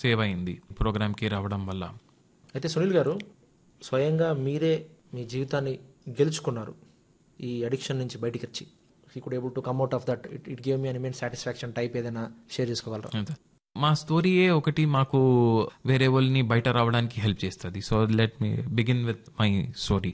Save అయింది ప్రోగ్రామ్కి రావడం వల్ల అయితే సునీల్ గారు స్వయంగా మీరే మీ జీవితాన్ని గెలుచుకున్నారు ఈ అడిక్షన్ నుంచి బయటికి వచ్చి ఈ could able to come out of that it it gave me immense satisfaction type ఏదైనా షేర్ చేసుకోగలరా అంతే. మా స్టోరీయే ఒకటి మాకు వేరే వాళ్ళని బయట రావడానికి హెల్ప్ చేస్తుంది so let me begin with my story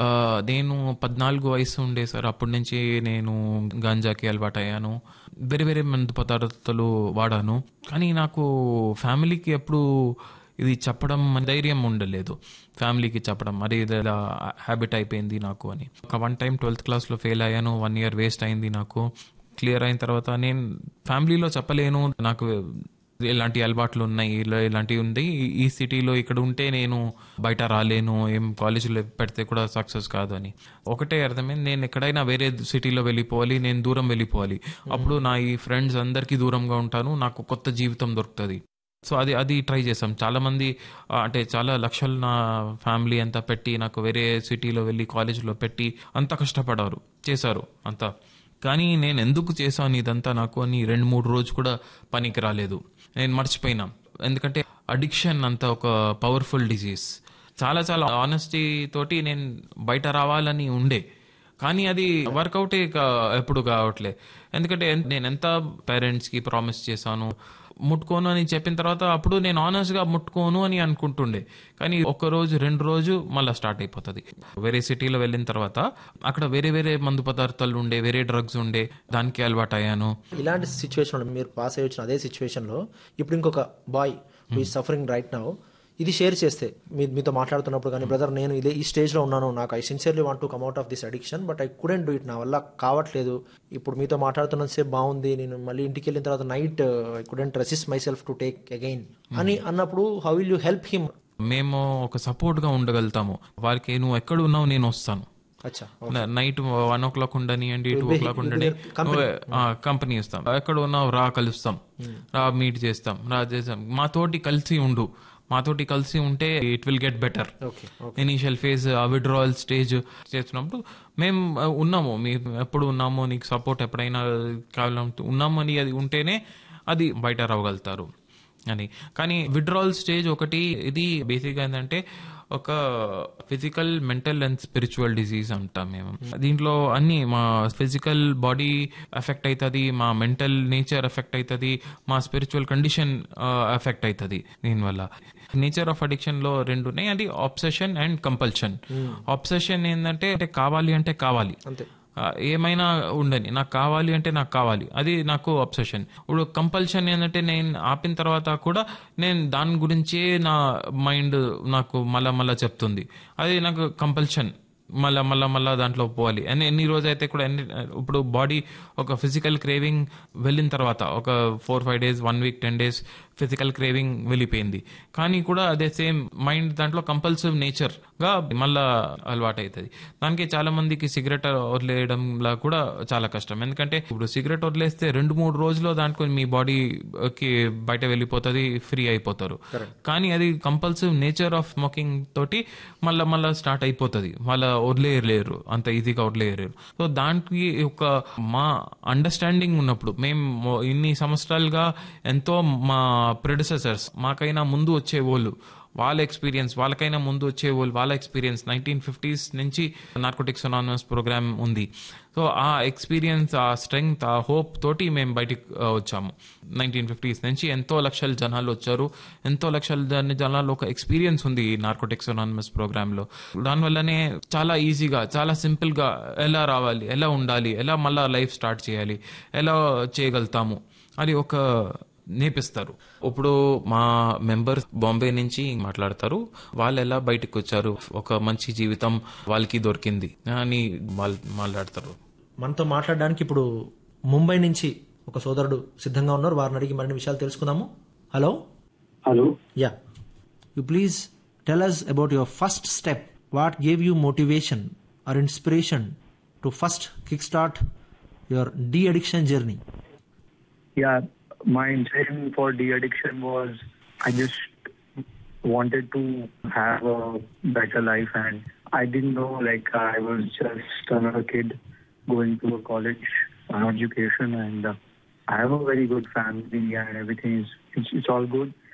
నేను పద్నాలుగు వయసు ఉండే సార్ అప్పటి నుంచి నేను గాంజాకి అలవాటు అయ్యాను వేరే వేరే మందు పదార్థాలు వాడాను కానీ నాకు ఫ్యామిలీకి ఎప్పుడు ఇది చెప్పడం ధైర్యం ఉండలేదు ఫ్యామిలీకి చెప్పడం మరి ఇది ఇలా హ్యాబిట్ అయిపోయింది నాకు అని ఒక వన్ టైం ట్వెల్త్ క్లాస్లో ఫెయిల్ అయ్యాను వన్ ఇయర్ వేస్ట్ అయింది నాకు క్లియర్ అయిన తర్వాత నేను ఫ్యామిలీలో చెప్పలేను నాకు ఇలాంటి అలవాట్లు ఉన్నాయి ఇలా ఇలాంటివి ఉంది ఈ- ఈ సిటీలో ఇక్కడ ఉంటే నేను బయట రాలేను ఏం కాలేజీలో పెడితే కూడా సక్సెస్ కాదు అని ఒకటే అర్థమైంది నేను ఎక్కడైనా వేరే సిటీలో వెళ్ళిపోవాలి నేను దూరం వెళ్ళిపోవాలి అప్పుడు నా ఈ ఫ్రెండ్స్ అందరికీ దూరంగా ఉంటాను నాకు కొత్త జీవితం దొరుకుతుంది సో అది అది ట్రై చేసాం చాలా మంది ఆ, అంటే చాలా లక్షలు నా ఫ్యామిలీ అంతా పెట్టి నాకు వేరే సిటీలో వెళ్ళి కాలేజీలో పెట్టి అంత కష్టపడారు చేశారు అంతా కానీ నేను ఎందుకు చేశాను ఇదంతా నాకు అని రెండు మూడు రోజు కూడా పనికి రాలేదు నేను మర్చిపోయినా ఎందుకంటే అడిక్షన్ అంత ఒక పవర్ఫుల్ డిజీజ్ చాలా చాలా ఆనెస్టీ తోటి నేను బయట రావాలని ఉండే కానీ అది వర్కౌట్ ఎప్పుడు కావట్లే ఎందుకంటే ఎన్- నేను ఎంత పేరెంట్స్కి ప్రామిస్ చేశాను ముట్టుకోను అని చెప్పిన తర్వాత అప్పుడు నేను ఆనెస్ట్గా ముట్టుకోను అని అనుకుంటుండే కానీ ఒక రోజు రెండు రోజు మళ్ళీ స్టార్ట్ అయిపోతుంది వేరే సిటీలో వెళ్ళిన తర్వాత అక్కడ వేరే వేరే మందు పదార్థాలు ఉండే వేరే డ్రగ్స్ ఉండే దానికి అలవాటు అయ్యాను ఇలాంటి సిచ్యువేషన్లో మీరు పాస్ అయ్యి వచ్చిన అదే సిచ్యువేషన్లో ఇప్పుడు ఇంకొక boy who is suffering right now ఇది షేర్ చేస్తే మీ మీతో మాట్లాడుతున్నప్పుడు కానీ బ్రదర్ నేను ఇదే ఈ స్టేజ్లో ఉన్నాను నాకు I sincerely want to come out of this addiction but I couldn't do it నా వల్ల కావట్లేదు ఇప్పుడు మీతో మాట్లాడుతున్నంత సేపు బాగుంది నేను మళ్ళీ ఇంటికి వెళ్ళిన తర్వాత night I couldn't resist myself to take again అని అన్నప్పుడు how will you help him మేము ఒక సపోర్ట్గా ఉండగలుగుతాము వాళ్ళకి నువ్వు ఎక్కడ ఉన్నావు నేను వస్తాను అచ్చా నైట్ వన్ ఓ క్లాక్ ఉండనియండి టూ ఓ క్లాక్ ఉండని కంపెనీ ఇస్తాం ఎక్కడ ఉన్నావు రా కలుస్తాం రా మీట్ చేస్తాం రా చేస్తాం మాతోటి కలిసి ఉండు మాతోటి కలిసి ఉంటే it will get better okay initial phase withdrawal stage చేస్తున్నప్పుడు మేము ఆ, ఉన్నాము మీ ఎప్పుడు ఉన్నాము నీకు సపోర్ట్ ఎప్పుడైనా కావాలంటే ఉన్నాము అని అది ఉంటేనే అది బయట రావగలుగుతారు అని కానీ విడ్రావల్ స్టేజ్ ఒకటి ఇది బేసిక్గా ఏంటంటే ఒక physical mental and spiritual disease అంటాం మేము దీంట్లో అన్ని మా ఫిజికల్ బాడీ ఎఫెక్ట్ అవుతుంది మా మెంటల్ నేచర్ ఎఫెక్ట్ అవుతుంది మా స్పిరిచువల్ కండిషన్ ఎఫెక్ట్ అవుతుంది దీనివల్ల నేచర్ ఆఫ్ అడిక్షన్ లో రెండు ఉన్నాయి అది ఆబ్సెషన్ అండ్ కంపల్షన్ ఆబ్సెషన్ ఏంటంటే అంటే కావాలి అంటే కావాలి అంతే ఆ, ఏమైనా ఉండని నాకు కావాలి అంటే నాకు కావాలి అది నాకు అబ్సెషన్ ఇప్పుడు కంపల్షన్ ఏంటంటే నేను ఆపిన తర్వాత కూడా నేను దాని గురించే నా మైండ్ నాకు మళ్ళా మళ్ళా చెప్తుంది అది నాకు కంపల్షన్ మళ్ళా మళ్ళా మళ్ళా దాంట్లో పోవాలి అని ఎన్ని రోజు అయితే కూడా ఎన్ని ఇప్పుడు బాడీ ఒక ఫిజికల్ క్రేవింగ్ వెళ్ళిన తర్వాత ఒక four five days one week ten days physical craving వెళ్ళిపోయింది కానీ కూడా అదే సేమ్ మైండ్ దాంట్లో కంపల్సివ్ నేచర్ గా మళ్ళా అలవాటు అవుతుంది దానికి చాలా మందికి సిగరెట్ వదిలేయడంలా కూడా చాలా కష్టం ఎందుకంటే ఇప్పుడు సిగరెట్ వదిలేస్తే రెండు మూడు రోజుల్లో దాంట్లో మీ బాడీకి బయట వెళ్ళిపోతుంది ఫ్రీ అయిపోతారు కానీ అది కంపల్సివ్ నేచర్ ఆఫ్ స్మోకింగ్ తోటి మళ్ళా మళ్ళా స్టార్ట్ అయిపోతుంది మళ్ళా వదిలేయలేరు అంత ఈజీగా వదిలేయలేరు సో దానికి ఒక మా అండర్స్టాండింగ్ ఉన్నప్పుడు మేము ఇన్ని సంవత్సరాలుగా ఎంతో మా ప్రెడిసెసర్స్ మాకైనా ముందు వచ్చే వాళ్ళు వాళ్ళ ఎక్స్పీరియన్స్ వాళ్ళకైనా ముందు వచ్చే వాళ్ళు వాళ్ళ ఎక్స్పీరియన్స్ నైన్టీన్ ఫిఫ్టీస్ నుంచి నార్కోటిక్స్ అనానమస్ ప్రోగ్రామ్ ఉంది సో ఆ ఎక్స్పీరియన్స్ ఆ స్ట్రెంగ్త్ ఆ హోప్ తోటి మేము బయటికి ఆ, వచ్చాము నైన్టీన్ ఫిఫ్టీస్ నుంచి ఎంతో లక్షల జనాలు వచ్చారు ఎంతో లక్షల జన- జనాలు ఒక ఎక్స్పీరియన్స్ ఉంది ఈ నార్కోటిక్స్ అనానమస్ ప్రోగ్రాంలో దానివల్లనే చాలా ఈజీగా చాలా సింపుల్గా ఎలా రావాలి ఎలా ఉండాలి ఎలా మళ్ళా లైఫ్ స్టార్ట్ చేయాలి ఎలా చేయగలుగుతాము అది ఒక నేర్పిస్తారు ఇప్పుడు మా మెంబర్స్ బాంబే నుంచి మాట్లాడతారు వాళ్ళు ఎలా బయటకు వచ్చారు ఒక మంచి జీవితం వాళ్ళకి దొరికింది అని వాళ్ళు మాట్లాడతారు మనతో మాట్లాడడానికి ఇప్పుడు ముంబై నుంచి ఒక సోదరుడు సిద్ధంగా ఉన్నారు వారిని అడిగి మరిన్ని విషయాలు తెలుసుకుందాము hello Hello. Yeah you please tell us about your first step what gave you motivation or inspiration to first kick start your de addiction journey Yeah, my intention for de-addiction was I just wanted to have a better life and I didn't know like I was just another kid going to a college, an education and uh, I have a very good family and everything is, it's, it's all good.